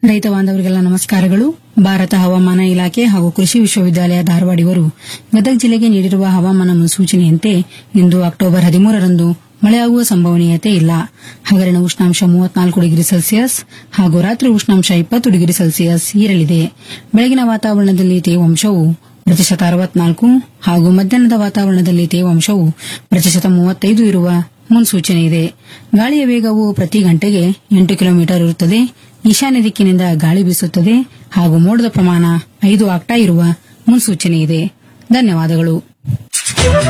ರೈತ ಬಾಂಧವರಿಗೆಲ್ಲ ನಮಸ್ಕಾರಗಳು ಭಾರತ ಹವಾಮಾನ ಇಲಾಖೆ ಹಾಗೂ ಕೃಷಿ ವಿಶ್ವವಿದ್ಯಾಲಯ ಧಾರವಾಡ ಇವರು ಗದಗ ಜಿಲ್ಲೆಗೆ ನೀಡಿರುವ ಹವಾಮಾನ ಮುನ್ಸೂಚನೆಯಂತೆ ಇಂದು ಅಕ್ಟೋಬರ್ ಹದಿಮೂರರಂದು ಮಳೆಯಾಗುವ ಸಂಭವನೀಯತೆ ಇಲ್ಲ ಹಗಲಿನ ಉಷ್ಣಾಂಶ ಮೂವತ್ನಾಲ್ಕು ಡಿಗ್ರಿ ಸೆಲ್ಸಿಯಸ್ ಹಾಗೂ ರಾತ್ರಿ ಉಷ್ಣಾಂಶ ಇಪ್ಪತ್ತು ಡಿಗ್ರಿ ಸೆಲ್ಸಿಯಸ್ ಇರಲಿದೆ ಬೆಳಗಿನ ವಾತಾವರಣದಲ್ಲಿ ತೇವಾಂಶವು ಪ್ರತಿಶತ ಅರವತ್ನಾಲ್ಕು ಹಾಗೂ ಮಧ್ಯಾಹ್ನದ ವಾತಾವರಣದಲ್ಲಿ ತೇವಾಂಶವು ಪ್ರತಿಶತ ಮೂವತ್ತೈದು ಇರುವ ಮುನ್ಸೂಚನೆ ಇದೆ ಗಾಳಿಯ ವೇಗವು ಪ್ರತಿ ಗಂಟೆಗೆ ಎಂಟು ಕಿಲೋಮೀಟರ್ ಇರುತ್ತದೆ ಈಶಾನ್ಯ ದಿಕ್ಕಿನಿಂದ ಗಾಳಿ ಬೀಸುತ್ತದೆ ಹಾಗೂ ಮೋಡದ ಪ್ರಮಾಣ ಐದು ಆಕ್ಟಾ ಇರುವ ಮುನ್ಸೂಚನೆ ಇದೆ ಧನ್ಯವಾದಗಳು